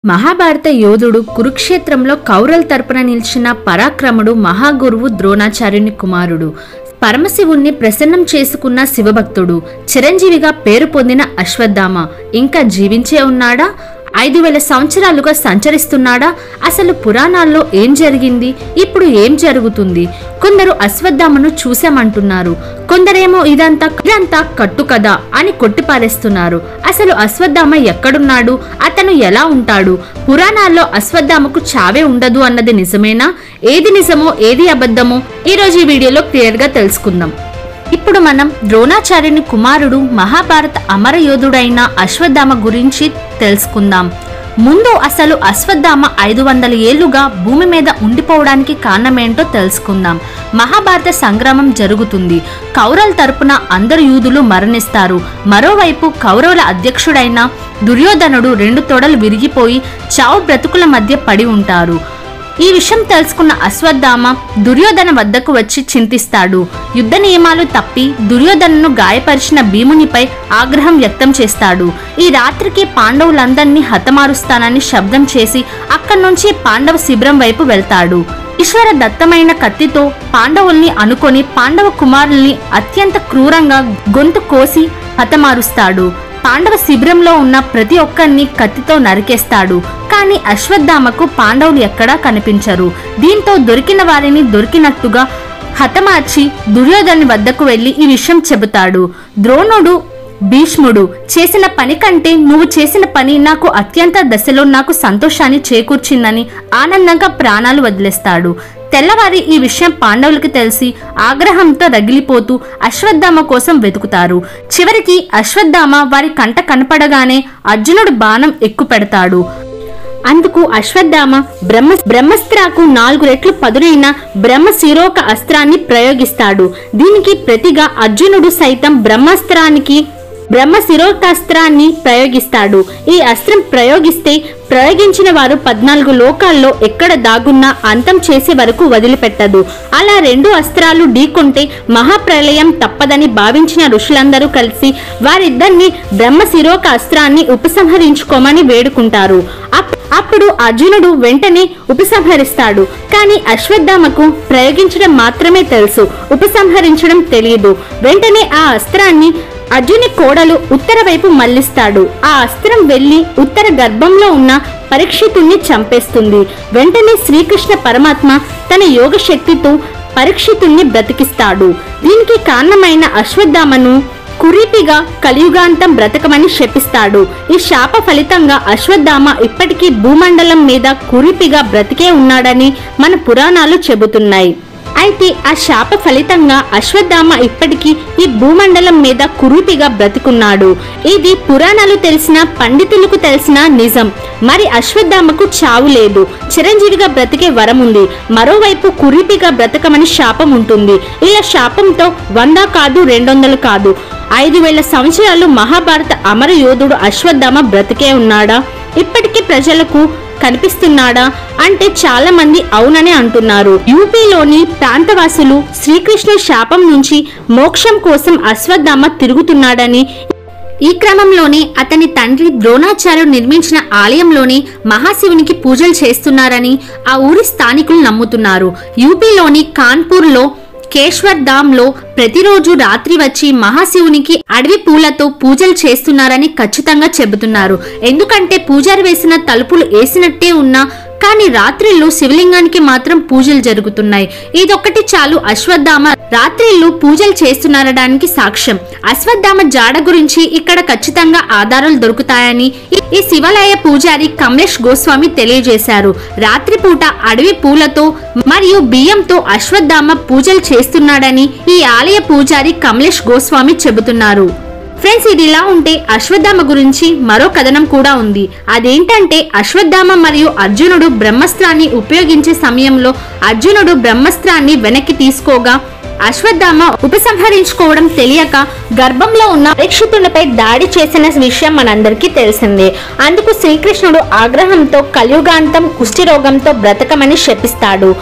మహాభారత యోధుడు కురుక్షేత్రంలో కౌరల తరపున నిలిచిన పరాక్రముడు మహాగురువు ద్రోణాచార్యుని కుమారుడు పరమశివుణ్ణి ప్రసన్నం చేసుకున్న శివభక్తుడు చిరంజీవిగా పేరు పొందిన అశ్వత్థామ ఇంకా జీవించే ఉన్నాడా ఐదు వేల సంవత్సరాలుగా సంచరిస్తున్నాడా అసలు పురాణాల్లో ఏం జరిగింది ఇప్పుడు ఏం జరుగుతుంది కొందరు అశ్వత్థామను చూశామంటున్నారు కొందరేమో ఇదంతా ఇదంతా కట్టుకథ అని కొట్టిపారేస్తున్నారు అసలు అశ్వత్థామ ఎక్కడున్నాడు అతను ఎలా ఉంటాడు పురాణాల్లో అశ్వత్థామకు చావే ఉండదు అన్నది నిజమేనా ఏది నిజమో ఏది అబద్ధమో ఈ రోజు ఈ వీడియోలో క్లియర్ గా తెలుసుకుందాం ఇప్పుడు మనం ద్రోణాచార్యుని కుమారుడు మహాభారత అమరయోధుడైన అశ్వత్థామ గురించి తెలుసుకుందాం ముందు అసలు అశ్వత్థామ ఐదు వందల ఏళ్లుగా భూమి మీద ఉండిపోవడానికి కారణమేంటో తెలుసుకుందాం మహాభారత సంగ్రామం జరుగుతుంది కౌరవుల తరపున అందరు యూదులు మరణిస్తారు మరోవైపు కౌరవుల అధ్యక్షుడైన దుర్యోధనుడు రెండు తొడలు విరిగిపోయి చావు బ్రతుకుల మధ్య పడి ఉంటారు ఈ విషయం తెలుసుకున్న అశ్వత్థామ దుర్యోధన వద్దకు వచ్చి చింతిస్తాడు యుద్ధ నియమాలు తప్పి దుర్యోధనను గాయపరిచిన భీమునిపై ఆగ్రహం వ్యక్తం చేస్తాడు ఈ రాత్రికి పాండవులందరినీ హతమారుస్తానని శబ్దం చేసి అక్కడి నుంచి పాండవ శిబిరం వైపు వెళ్తాడు ఈశ్వర దత్తమైన కత్తితో పాండవుల్ని అనుకొని పాండవ కుమారుల్ని అత్యంత క్రూరంగా గొంతు కోసి హతమారుస్తాడు పాండవ శిబిరంలో ఉన్న ప్రతి ఒక్కరిని కత్తితో నరికేస్తాడు కానీ అశ్వత్థామకు పాండవులు ఎక్కడా కనిపించరు దీంతో దొరికిన వారిని దొరికినట్టుగా హతమార్చి దుర్యోధని వద్దకు వెళ్లి ఈ విషయం చెబుతాడు ద్రోణుడు భీష్ముడు చేసిన పని కంటే నువ్వు చేసిన పని నాకు అత్యంత దశలో నాకు సంతోషాన్ని చేకూర్చిందని ఆనందంగా ప్రాణాలు వదిలేస్తాడు తెల్లవారి ఈ విషయం పాండవులకు తెలిసి ఆగ్రహంతో రగిలిపోతూ అశ్వత్థామ కోసం వెతుకుతారు చివరికి అశ్వత్థామ వారి కంట కనపడగానే అర్జునుడు బాణం ఎక్కుపెడతాడు అందుకు అశ్వత్థామ బ్రహ్మ బ్రహ్మస్త్రాకు నాలుగు రెట్లు పదునైన బ్రహ్మ శిరోక అస్త్రాన్ని ప్రయోగిస్తాడు దీనికి ప్రతిగా అర్జునుడు సైతం బ్రహ్మాస్త్రానికి బ్రహ్మ శిరోకాస్త్రాన్ని ప్రయోగిస్తాడు ఈ అస్త్రం ప్రయోగిస్తే ప్రయోగించిన వారు పద్నాలుగు లోకాల్లో ఎక్కడ దాగున్నా అంతం చేసే వరకు వదిలిపెట్టదు అలా రెండు అస్త్రాలు ఢీకొంటే మహాప్రలయం తప్పదని భావించిన ఋషులందరూ కలిసి వారిద్దరిని బ్రహ్మ శిరోక అస్త్రాన్ని ఉపసంహరించుకోమని వేడుకుంటారు అప్- అప్పుడు అర్జునుడు వెంటనే ఉపసంహరిస్తాడు కానీ అశ్వత్థామకు ప్రయోగించడం మాత్రమే తెలుసు ఉపసంహరించడం తెలియదు వెంటనే ఆ అస్త్రాన్ని అర్జుని కోడలు ఉత్తర వైపు మళ్లిస్తాడు ఆ అస్త్రం వెళ్లి ఉత్తర గర్భంలో ఉన్న పరీక్షితుణ్ణి చంపేస్తుంది వెంటనే శ్రీకృష్ణ పరమాత్మ తన యోగ శక్తితో పరీక్షితుణ్ణి బ్రతికిస్తాడు దీనికి కారణమైన అశ్వత్థామను కురీపిగా కలియుగాంతం బ్రతకమని శపిస్తాడు ఈ శాప ఫలితంగా అశ్వత్థామ ఇప్పటికీ భూమండలం మీద కురీపిగా బ్రతికే ఉన్నాడని మన పురాణాలు చెబుతున్నాయి అయితే ఆ శాప ఫలితంగా అశ్వత్థామ ఇప్పటికీ ఈ భూమండలం మీద కురూపిగా బ్రతికున్నాడు ఇది పురాణాలు తెలిసిన పండితులకు తెలిసిన నిజం మరి అశ్వత్థామకు చావు లేదు చిరంజీవిగా బ్రతికే వరం ఉంది మరోవైపు కురీపిగా బ్రతకమని శాపం ఉంటుంది ఇలా శాపంతో వంద కాదు రెండొందలు కాదు ఐదు వేల సంవత్సరాలు మహాభారత అమర యోధుడు అశ్వత్థామ బ్రతికే ఉన్నాడా ఇప్పటికీ ప్రజలకు కనిపిస్తున్నాడా అంటే చాలా మంది అవునని అంటున్నారు యూపీలోని ప్రాంతవాసులు శ్రీకృష్ణ శాపం నుంచి మోక్షం కోసం అశ్వత్థామ తిరుగుతున్నాడని ఈ క్రమంలోనే అతని తండ్రి ద్రోణాచార్యుడు నిర్మించిన ఆలయంలోనే మహాశివునికి పూజలు చేస్తున్నారని ఆ ఊరి స్థానికులు నమ్ముతున్నారు యూపీలోని కాన్పూర్లో కేశ్వర్ ధామ్ లో ప్రతిరోజు రాత్రి వచ్చి మహాశివునికి అడవి పూలతో పూజలు చేస్తున్నారని ఖచ్చితంగా చెబుతున్నారు ఎందుకంటే పూజారి వేసిన తలుపులు వేసినట్టే ఉన్నా కానీ రాత్రిళ్ళు శివలింగానికి మాత్రం పూజలు జరుగుతున్నాయి ఇదొక్కటి చాలు అశ్వత్థామ రాత్రిళ్ళు పూజలు చేస్తున్నారడానికి సాక్ష్యం అశ్వత్థామ జాడ గురించి ఇక్కడ ఖచ్చితంగా ఆధారాలు దొరుకుతాయని ఈ- ఈ శివాలయ పూజారి కమలేష్ గోస్వామి తెలియజేశారు రాత్రిపూట అడవి పూలతో మరియు బియ్యంతో అశ్వత్థామ పూజలు చేస్తున్నాడని ఈ ఆలయ పూజారి కమలేష్ గోస్వామి చెబుతున్నారు ఫ్రెండ్స్ ఇది ఇలా ఉంటే అశ్వత్థామ గురించి మరో కథనం కూడా ఉంది అదేంటంటే అశ్వత్థామ మరియు అర్జునుడు బ్రహ్మస్త్రాన్ని ఉపయోగించే సమయంలో అర్జునుడు బ్రహ్మస్త్రాన్ని వెనక్కి తీసుకోగా అశ్వత్థామ ఉపసంహరించుకోవడం తెలియక గర్భంలో ఉన్న పరీక్షితులపై దాడి చేసిన విషయం మనందరికీ తెలిసిందే అందుకు శ్రీకృష్ణుడు ఆగ్రహంతో కలియుగాంతం కుష్ఠిరోగంతో బ్రతకమని శపిస్తాడు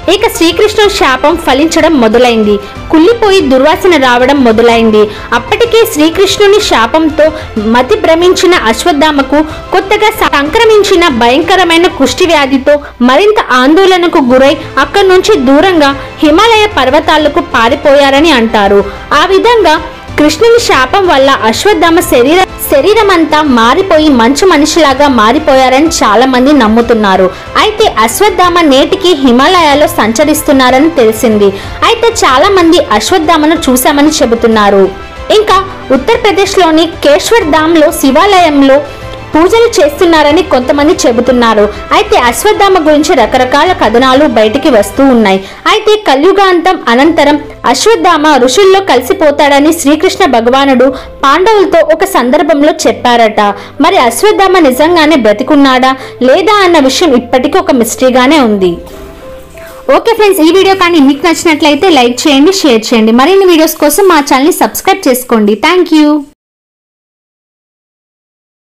ఇక శ్రీకృష్ణుడి శాపం ఫలించడం మొదలైంది కుళ్ళిపోయి దుర్వాసన రావడం మొదలైంది అప్పటికే శ్రీకృష్ణుని శాపంతో మతి భ్రమించిన అశ్వత్థామకు కొత్తగా సంక్రమించిన భయంకరమైన కుష్టి వ్యాధితో మరింత ఆందోళనకు గురై అక్కడి నుంచి దూరంగా హిమాలయ పర్వతాలకు పారిపోయారని అంటారు ఆ విధంగా కృష్ణుని శాపం వల్ల అశ్వత్థామ శరీర శరీరం అంతా మారిపోయి మంచు మనిషిలాగా మారిపోయారని చాలా మంది నమ్ముతున్నారు అయితే అశ్వత్థామ నేటికి హిమాలయాలో సంచరిస్తున్నారని తెలిసింది అయితే చాలా మంది అశ్వత్థామను చూశామని చెబుతున్నారు ఇంకా ఉత్తరప్రదేశ్లోని కేశ్వర్ ధామ్లో శివాలయంలో పూజలు చేస్తున్నారని కొంతమంది చెబుతున్నారు అయితే అశ్వత్థామ గురించి రకరకాల కథనాలు బయటికి వస్తూ ఉన్నాయి అయితే కలియుగాంతం అనంతరం అశ్వత్థామ ఋషుల్లో కలిసిపోతాడని శ్రీకృష్ణ భగవానుడు పాండవులతో ఒక సందర్భంలో చెప్పారట మరి అశ్వత్థామ నిజంగానే బ్రతికున్నాడా లేదా అన్న విషయం ఇప్పటికీ ఒక మిస్టరీగానే ఉంది ఓకే ఫ్రెండ్స్ ఈ వీడియో కానీ మీకు నచ్చినట్లయితే లైక్ చేయండి షేర్ చేయండి మరిన్ని వీడియోస్ కోసం మా ఛానల్ని సబ్స్క్రైబ్ చేసుకోండి థ్యాంక్ యూ